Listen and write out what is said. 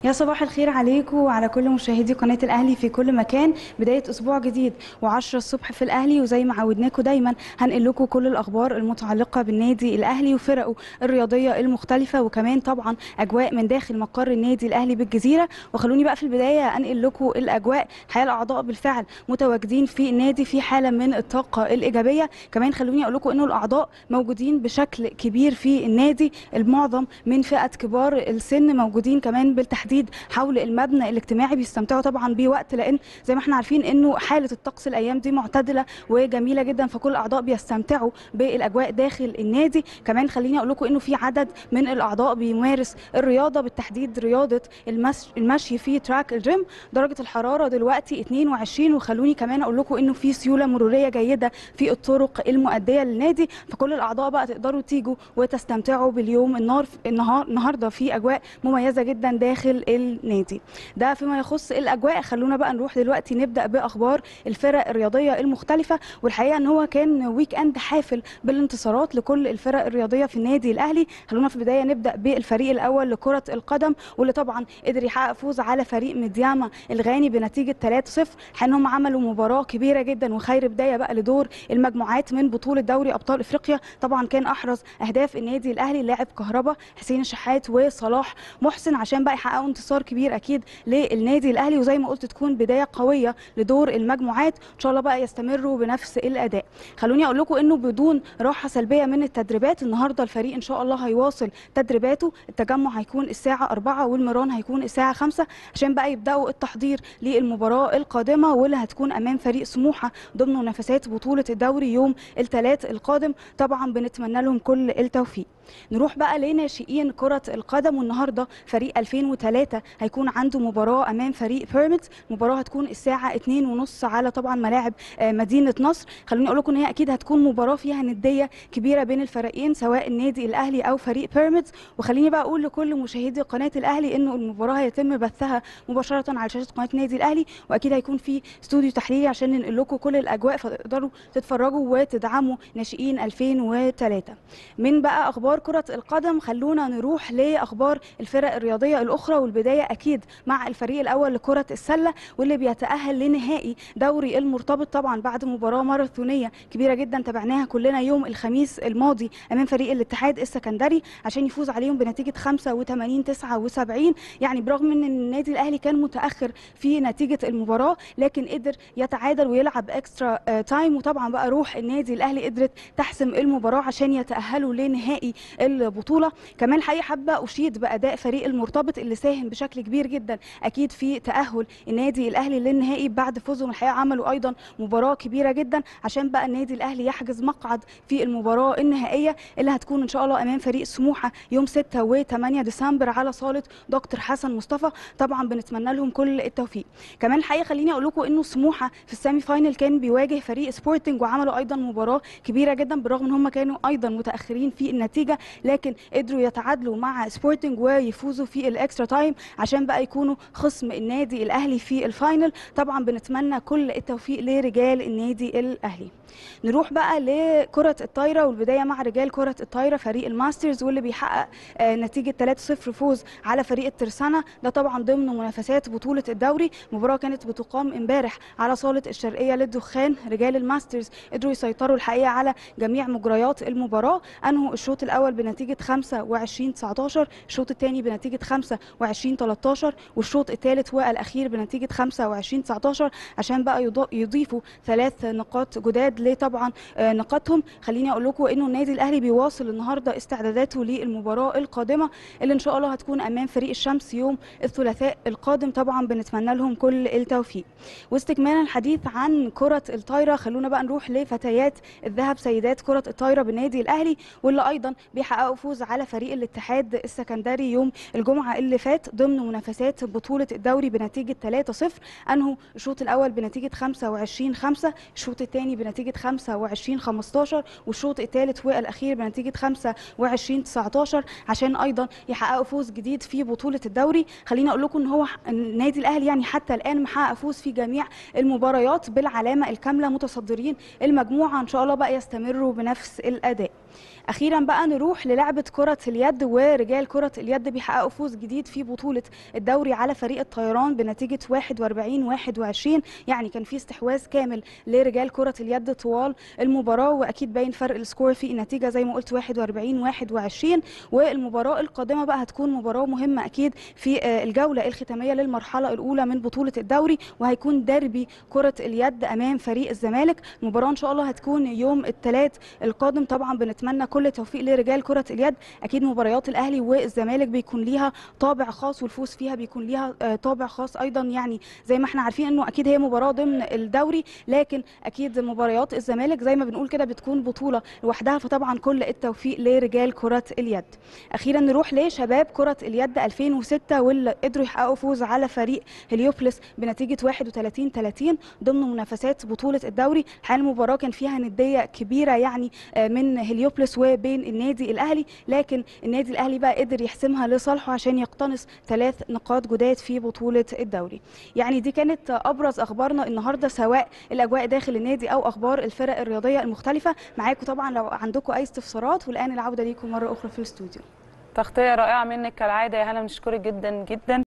يا صباح الخير عليكم وعلى كل مشاهدي قناة الأهلي في كل مكان بداية أسبوع جديد و10 الصبح في الأهلي وزي ما عودناكم دايما هنقل لكم كل الأخبار المتعلقة بالنادي الأهلي وفرقه الرياضية المختلفة وكمان طبعا أجواء من داخل مقر النادي الأهلي بالجزيرة وخلوني بقى في البداية أنقل لكم الأجواء الحقيقة الأعضاء بالفعل متواجدين في النادي في حالة من الطاقة الإيجابية كمان خلوني أقول لكم أنه الأعضاء موجودين بشكل كبير في النادي المعظم من فئة كبار السن موجودين كمان بالتحديد حول المبنى الاجتماعي بيستمتعوا طبعا بيه وقت لان زي ما احنا عارفين انه حاله الطقس الايام دي معتدله وجميله جدا فكل الاعضاء بيستمتعوا بالاجواء داخل النادي كمان خليني اقول لكم انه في عدد من الاعضاء بيمارس الرياضه بالتحديد رياضه المشي, المشي في تراك الجيم درجه الحراره دلوقتي 22 وخلوني كمان اقول لكم انه في سيوله مروريه جيده في الطرق المؤديه للنادي فكل الاعضاء بقى تقدروا تيجوا وتستمتعوا باليوم النهار النهار النهارده في اجواء مميزه جدا داخل النادي ده فيما يخص الاجواء خلونا بقى نروح دلوقتي نبدا باخبار الفرق الرياضيه المختلفه والحقيقه ان هو كان ويك اند حافل بالانتصارات لكل الفرق الرياضيه في النادي الاهلي خلونا في البدايه نبدا بالفريق الاول لكره القدم واللي طبعا قدر يحقق فوز على فريق مدياما الغاني بنتيجه 3-0 حينهم عملوا مباراه كبيره جدا وخير بدايه بقى لدور المجموعات من بطوله دوري ابطال افريقيا طبعا كان احرز اهداف النادي الاهلي لاعب كهربا حسين الشحات وصلاح محسن عشان بقى يحققوا انتصار كبير اكيد للنادي الاهلي وزي ما قلت تكون بدايه قويه لدور المجموعات ان شاء الله بقى يستمروا بنفس الاداء خلوني اقول لكم انه بدون راحه سلبيه من التدريبات النهارده الفريق ان شاء الله هيواصل تدريباته التجمع هيكون الساعه 4 والمران هيكون الساعه 5 عشان بقى يبداوا التحضير للمباراه القادمه واللي هتكون امام فريق سموحه ضمن منافسات بطوله الدوري يوم الثلاث القادم طبعا بنتمنى لهم كل التوفيق نروح بقى لناشئين كرة القدم والنهارده فريق 2003 هيكون عنده مباراة أمام فريق بيراميدز المباراة هتكون الساعة 2:30 على طبعا ملاعب مدينة نصر خلوني أقول لكم إن هي أكيد هتكون مباراة فيها ندية كبيرة بين الفريقين سواء النادي الأهلي أو فريق بيراميدز وخليني بقى أقول لكل مشاهدي قناة الأهلي إنه المباراة هيتم بثها مباشرة على شاشة قناة النادي الأهلي وأكيد هيكون في استوديو تحليلي عشان ننقل لكم كل الأجواء فتقدروا تتفرجوا وتدعموا ناشئين 2003 من بقى أخبار كرة القدم خلونا نروح لأخبار الفرق الرياضية الأخرى والبداية أكيد مع الفريق الأول لكرة السلة واللي بيتأهل لنهائي دوري المرتبط طبعا بعد مباراة ماراثونية كبيرة جدا تابعناها كلنا يوم الخميس الماضي أمام فريق الاتحاد السكندري عشان يفوز عليهم بنتيجة 85 79 يعني برغم ان النادي الأهلي كان متأخر في نتيجة المباراة لكن قدر يتعادل ويلعب اكسترا تايم وطبعا بقى روح النادي الأهلي قدرت تحسم المباراة عشان يتأهلوا لنهائي البطوله كمان حقيقه حابه اشيد باداء فريق المرتبط اللي ساهم بشكل كبير جدا اكيد في تاهل النادي الاهلي للنهائي بعد فوزهم الحقيقه عملوا ايضا مباراه كبيره جدا عشان بقى النادي الاهلي يحجز مقعد في المباراه النهائيه اللي هتكون ان شاء الله امام فريق سموحه يوم 6 و8 ديسمبر على صاله دكتور حسن مصطفى طبعا بنتمنى لهم كل التوفيق كمان الحقيقه خليني اقول لكم انه سموحه في السيمي فاينل كان بيواجه فريق سبورتنج وعملوا ايضا مباراه كبيره جدا بالرغم ان هم كانوا ايضا متاخرين في النتيجه لكن قدروا يتعادلوا مع سبورتنج ويفوزوا في الاكسترا تايم عشان بقى يكونوا خصم النادي الاهلي في الفاينل طبعا بنتمنى كل التوفيق لرجال النادي الاهلي نروح بقى لكرة الطايرة والبداية مع رجال كرة الطايرة فريق الماسترز واللي بيحقق نتيجة 3-0 فوز على فريق الترسانة ده طبعا ضمن منافسات بطولة الدوري مباراة كانت بتقام امبارح على صالة الشرقية للدخان رجال الماسترز قدروا يسيطروا الحقيقة على جميع مجريات المباراة أنهوا الشوط الأول بنتيجة 25 19 الشوط الثاني بنتيجة 25 13 والشوط الثالث والأخير بنتيجة 25 19 عشان بقى يضيفوا ثلاث نقاط جداد لطبعا نقاطهم خليني اقول لكم انه النادي الاهلي بيواصل النهارده استعداداته للمباراه القادمه اللي ان شاء الله هتكون امام فريق الشمس يوم الثلاثاء القادم طبعا بنتمنى لهم كل التوفيق واستكمالا الحديث عن كره الطايره خلونا بقى نروح لفتيات الذهب سيدات كره الطايره بالنادي الاهلي واللي ايضا بيحققوا فوز على فريق الاتحاد السكندري يوم الجمعه اللي فات ضمن منافسات بطوله الدوري بنتيجه 3-0 انهوا الشوط الاول بنتيجه 25 5 الشوط الثاني بنتيجه 25 15 والشوط الثالث والاخير بنتيجه 25 19 عشان ايضا يحققوا فوز جديد في بطوله الدوري خليني اقول لكم ان هو النادي الاهلي يعني حتى الان محقق فوز في جميع المباريات بالعلامه الكامله متصدرين المجموعه ان شاء الله بقى يستمروا بنفس الاداء اخيرا بقى نروح للعبه كره اليد ورجال كره اليد بيحققوا فوز جديد في بطوله بطوله الدوري على فريق الطيران بنتيجه 41 21 يعني كان في استحواذ كامل لرجال كره اليد طوال المباراه واكيد باين فرق السكور في النتيجه زي ما قلت 41 21 والمباراه القادمه بقى هتكون مباراه مهمه اكيد في الجوله الختاميه للمرحله الاولى من بطوله الدوري وهيكون ديربي كره اليد امام فريق الزمالك المباراه ان شاء الله هتكون يوم الثلاث القادم طبعا بنتمنى كل التوفيق لرجال كره اليد اكيد مباريات الاهلي والزمالك بيكون ليها طابع خاص والفوز فيها بيكون ليها طابع خاص ايضا يعني زي ما احنا عارفين انه اكيد هي مباراه ضمن الدوري لكن اكيد مباريات الزمالك زي ما بنقول كده بتكون بطوله لوحدها فطبعا كل التوفيق لرجال كره اليد اخيرا نروح لشباب كره اليد 2006 واللي قدروا يحققوا فوز على فريق هليوبلس بنتيجه 31 30 ضمن منافسات بطوله الدوري الحقيقه المباراه كان فيها نديه كبيره يعني من هليوبلس وبين النادي الاهلي لكن النادي الاهلي بقى قدر يحسمها لصالحه عشان يقتنص ثلاث نقاط جداد في بطوله الدوري يعني دي كانت ابرز اخبارنا النهارده سواء الاجواء داخل النادي او اخبار الفرق الرياضيه المختلفه معاكم طبعا لو عندكم اي استفسارات والان العوده ليكم مره اخرى في الاستوديو تغطيه رائعه منك كالعاده يا هلا بنشكرك جدا جدا